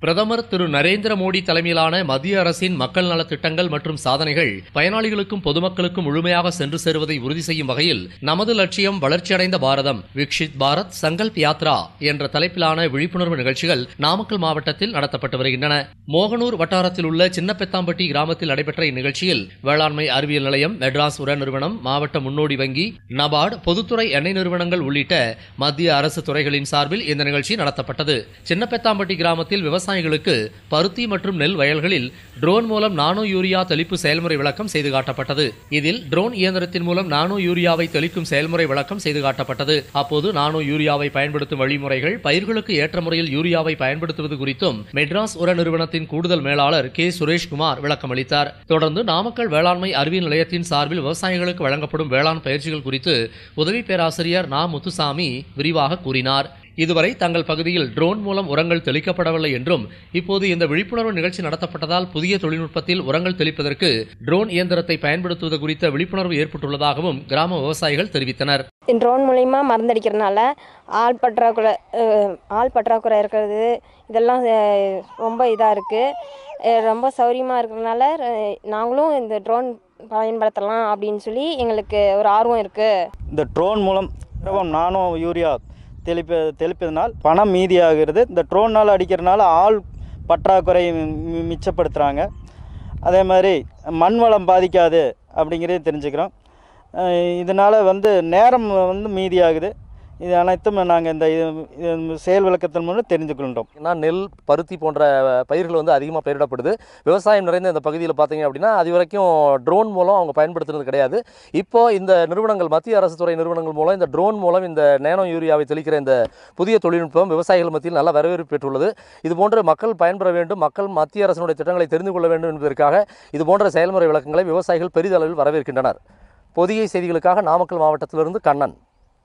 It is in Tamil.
பிரதமர் திரு நரேந்திர மோடி தலைமையிலான மத்திய அரசின் மக்கள் நலத் திட்டங்கள் மற்றும் சாதனைகள் பயனாளிகளுக்கும் பொதுமக்களுக்கும் முழுமையாக சென்று சேருவதை உறுதி செய்யும் வகையில் நமது லட்சியம் வளர்ச்சியடைந்த பாரதம் விக்ஷித் பாரத் சங்கல்ப் யாத்ரா என்ற தலைப்பிலான விழிப்புணர்வு நிகழ்ச்சிகள் நாமக்கல் மாவட்டத்தில் நடத்தப்பட்டு வருகின்றன மோகனூர் வட்டாரத்தில் உள்ள சின்னப்பெத்தாம்பட்டி கிராமத்தில் நடைபெற்ற இந்நிகழ்ச்சியில் வேளாண்மை அறிவியல் நிலையம் மெட்ராஸ் உர நிறுவனம் மாவட்ட முன்னோடி வங்கி நபார்டு பொதுத்துறை எண்ணெய் நிறுவனங்கள் உள்ளிட்ட மத்திய அரசு துறைகளின் சார்பில் இந்த நிகழ்ச்சி நடத்தப்பட்டது சின்னப்பெத்தாம்பட்டி கிராமத்தில் விவசாயிகளுக்கு பருத்தி மற்றும் நெல் வயல்களில் ட்ரோன் மூலம் நானோ யூரியா தெளிப்பு செயல்முறை விளக்கம் செய்து காட்டப்பட்டது இதில் ட்ரோன் இயந்திரத்தின் மூலம் நானோ யூரியாவை தெளிக்கும் செயல்முறை விளக்கம் செய்து காட்டப்பட்டது அப்போது நானோ யூரியாவை பயன்படுத்தும் வழிமுறைகள் பயிர்களுக்கு ஏற்ற முறையில் யூரியாவை பயன்படுத்துவது குறித்தும் மெட்ராஸ் உர நிறுவனத்தின் கூடுதல் மேலாளர் கே சுரேஷ்குமார் விளக்கம் அளித்தார் தொடர்ந்து நாமக்கல் வேளாண்மை அறிவியல் நிலையத்தின் சார்பில் விவசாயிகளுக்கு வழங்கப்படும் வேளாண் பயிற்சிகள் குறித்து உதவி பேராசிரியர் நா முத்துசாமி விரிவாக கூறினார் இதுவரை தங்கள் பகுதியில் ட்ரோன் மூலம் உரங்கள் தெளிக்கப்படவில்லை என்றும் இப்போது இந்த விழிப்புணர்வு நிகழ்ச்சி நடத்தப்பட்டதால் புதிய தொழில்நுட்பத்தில் உரங்கள் தெளிப்பதற்கு ட்ரோன் இயந்திரத்தை பயன்படுத்துவது குறித்த விழிப்புணர்வு ஏற்பட்டுள்ளதாகவும் கிராம விவசாயிகள் தெரிவித்தனர் ட்ரோன் மூலிமா மருந்தடிக்கிறதுனால ஆள் பற்றாக்குறை அஹ், ஆள் பற்றாக்குறை இருக்கிறது இதெல்லாம் அஹ், ரொம்ப இதாக இருக்குது ரொம்ப சௌரியமாக இருக்கிறதுனால அஹ், நாங்களும் இந்த ட்ரோன் பயன்படுத்தலாம் அப்படின்னு சொல்லி எங்களுக்கு ஒரு ஆர்வம் இருக்குது இந்த ட்ரோன் மூலம் திரவம் நானோ யூரியா தெளிப்ப தெளிப்பதனால் பணம் மீதியாகிறது இந்த ட்ரோனால் அடிக்கிறதுனால ஆள் பற்றாக்குறை மி- மிச்சப்படுத்துகிறாங்க அதே மாதிரி மண் வளம் பாதிக்காது அப்படிங்கிறதையும் தெரிஞ்சுக்கிறோம் இதனால் வந்து நேரம் வந்து மீதியாகுது இது அனைத்தும் நாங்கள் இந்த இது- இது செயல் விளக்கத்தின் மூலம் தெரிந்து கொண்டோம் ஏன்னா நெல் பருத்தி போன்ற பயிர்கள் வந்து அதிகமாக பயிரிடப்படுது விவசாயம் நிறைந்த இந்த பகுதியில் பார்த்தீங்க அப்படின்னா அது வரைக்கும் ட்ரோன் மூலம் அவங்க பயன்படுத்துறது கிடையாது இப்போ இந்த நிறுவனங்கள் மத்திய அரசு துறை நிறுவனங்கள் மூலம் இந்த ட்ரோன் மூலம் இந்த நேனோ யூரியாவை தெளிக்கிற இந்த புதிய தொழில்நுட்பம் விவசாயிகள் மத்தியில் நல்ல வரவேற்பு பெற்றுள்ளது இது போன்ற மக்கள் பயன்பெற வேண்டும் மக்கள் மத்திய அரசினுடைய திட்டங்களை தெரிந்து கொள்ள வேண்டும் என்பதற்காக இது போன்ற செயல்முறை விளக்கங்களை விவசாயிகள் பெரிதளவில் வரவேற்கின்றனர் பொதிகை செய்திகளுக்காக நாமக்கல் மாவட்டத்திலிருந்து கண்ணன்